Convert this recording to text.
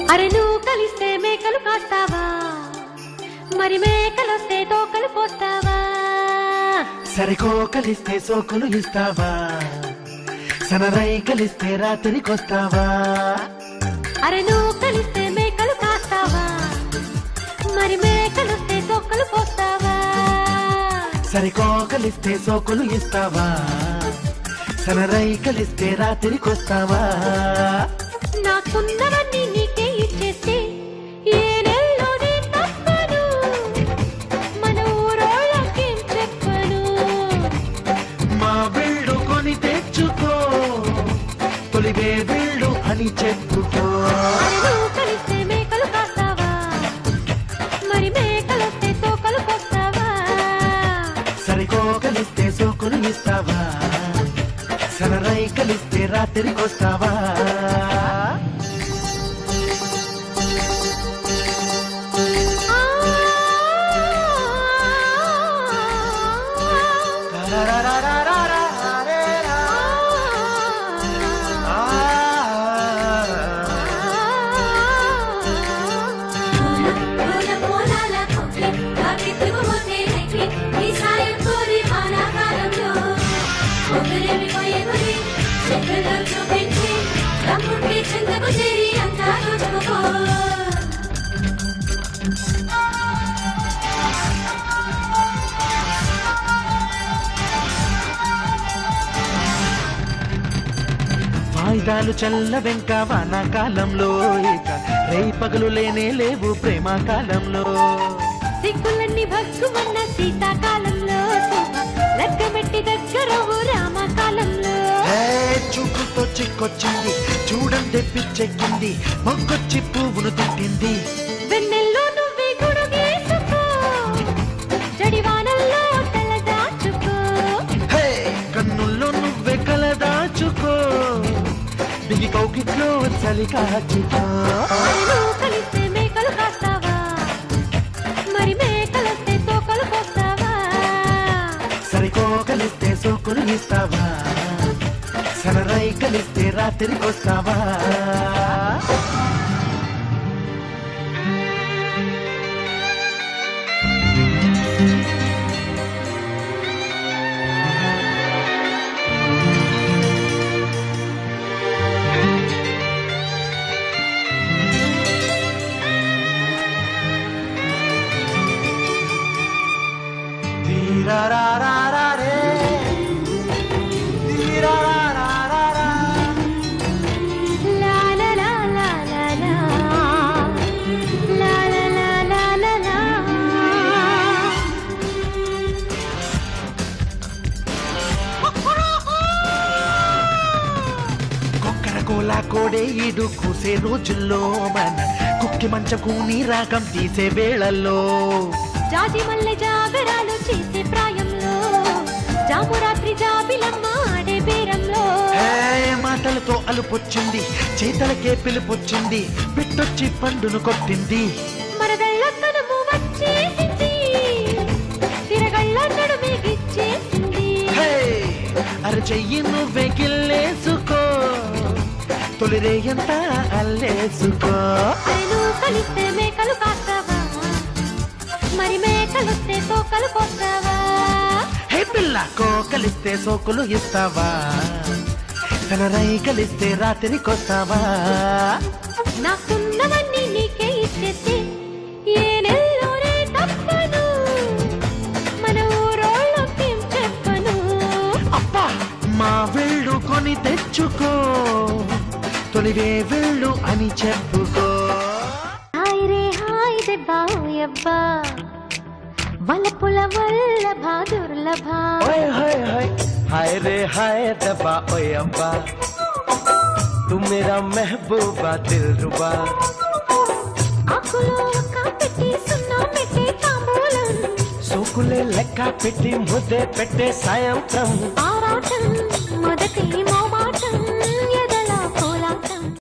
అరే నువ్వు కలిస్తే మేకలు కాస్తావా మరి మేకలొస్తే తోకలు పోస్తావా సరికో కలిస్తే సోకులు ఇస్తావా సనరై కలిస్తే రాత్రికొస్తావా అరే నువ్వు కలిస్తే మేకలు కాస్తావా మరి మేకలొస్తే తోకలు పోస్తావా సరికో కలిస్తే సోకులు ఇస్తావా సనరై కలిస్తే రాత్రికొస్తావా నాకున్నవన్నీ నీకే ఇచ్చేస్తే ఏ నెలలోనే తప్పను మన ఊరోళ్ళకేం చెప్పను మా బిల్డు కొని తెచ్చుకో తొలివే బిల్డు అని చెప్పుకో అరే నువ్వు కలిస్తే మేకలు కాస్తావా మరి మేకలొస్తే తోకలు పోస్తావా సరికో కలిస్తే సోకులు ఇస్తావా సనరై కలిస్తే రాత్రికొస్తావా పూల పూలాల కొక్కి కాకి తిరుగుతే నెక్కి ఈ సాయం కోరి వానాకాలంలో పొగలేమి పోయగురి చెట్టులో చూపించి తమ్ముండి చింతకు చేరి అంతా దోచుకుపో వాయిదాలు చల్ల వెంక వానాకాలంలో ఇక రేయి పగలు లేనే లేవు ప్రేమ కాలంలో సిగ్గులన్నీ భగ్గుమన్న శీతాకాలంలో లగ్గమెట్టి దగ్గరవు రామకాలంలో ఏ చూపుతో చిక్కొచ్చింది చూడండి పిచ్చెక్కింది మొగ్గొచ్చి పువ్వును తిట్టింది వెన్నెల్లో నువ్వే గుడుగేసుకో జడివానల్లో తల దాచుకో హే కన్నుల్లో నువ్వే కలదాచుకో బిగి కౌకిట్లో చలి కాచుకో మరి నువ్వు కలిస్తే మేకలు కాస్తావా మరి మేకలొస్తే తోకలు పోస్తావా సరికో కలిస్తే సోకులు ఇస్తావా సనరై కలిస్తే రాత్రికొస్తావా తీరారారారే, తీరారారారా. లా లా లా లా లా లా. లా లా లా లా లా లా. కొక్కర కోలా కోడే ఈడు కూసే రోజుల్లో మన కుక్కి మంచకు నీ రాగం తీసే వేళల్లో జాజి మల్లె జాగరాలు చేసే ప్రాయంలో జామురాత్రి జాబిలమ్మ ఆడే బేరంలో ఏ మాటలతో అలుపొచ్చింది చేతలకే పిలుపొచ్చింది పెట్టొచ్చి పండును కొట్టింది మరదళ్ళ కనుము వచ్చేసింది తిరగళ్ళ నడుమే గిచ్చేసింది హే అరచెయ్యి నువ్వే గిల్లేసుకో తొలిరే ఎంత అల్లేసుకో నేను కలిస్తే మేకలు కాస్తావా మరి మేకలొస్తే తోకలు పోస్తావా హే పిల్ల కలిస్తే సోకులు ఇస్తావా తన రై కలిస్తే రాత్రికొస్తావా నాకున్నవన్నీ నీకే ఇచ్చేస్తే ఏ నెల్లోనే తప్పను మన ఊరోళ్ళకేం చెప్పను అబ్బా మా వెళ్ళు కొని తెచ్చుకో తొలివే వెళ్ళు అని చెప్పుకో హాయ్ రే హాయ్ దెబ్బా ఓయబ్బా వలపుల వల్లభ దుర్లభ ఓయ్ హాయ్ హాయ్ हाय रे हाय दबा ओए अब्बा तू मेरा महबूबा दिल रुबा ఆకులో ఒక్క పెట్టి సున్నా పెట్టి తాంబూలం సోకులే లెక్క పెట్టి ముద్దే పెట్టే సాయంత్రం ఆ